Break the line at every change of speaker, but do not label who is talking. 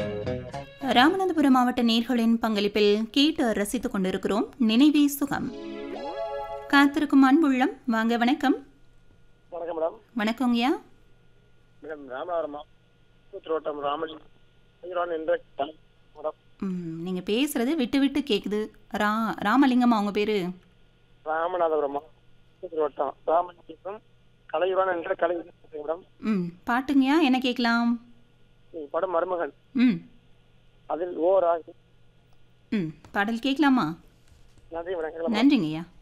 ராமநாதபுரம் மாவட்ட நேர்களின் பங்களிப்பில் கேட்டு ரசித்துக் கொண்டிருக்கிறோம் நினைவே சுகம் காத்திருக்கும் அன்புள்ளம் வாங்க வணக்கம்
வணக்கம் மேடம்
வணக்கங்கய்யா
மேடம் ராமநாதபுரம் மாவட்டம் ரோட்டம் ராமலிங்கம் என்ற தலை- மேடம்
ம், நீங்க பேசுறது விட்டு விட்டு கேக்குது ரா ராமலிங்கம்மா உங்க பேரு
ராமநாதபுரம் மாவட்டம் ரோட்டம் ராமலிங்கம் கலையுடன் என்ற கலை மேடம்
ம் பாட்டுங்கய்யா என்ன கேட்கலாம்
நீ படம் மருமகன்
ம்
அதில் ஓ ராஜ்
ம் பாடல் கேட்கலாமா
நன்றி மேடம்
நன்றிங்கய்யா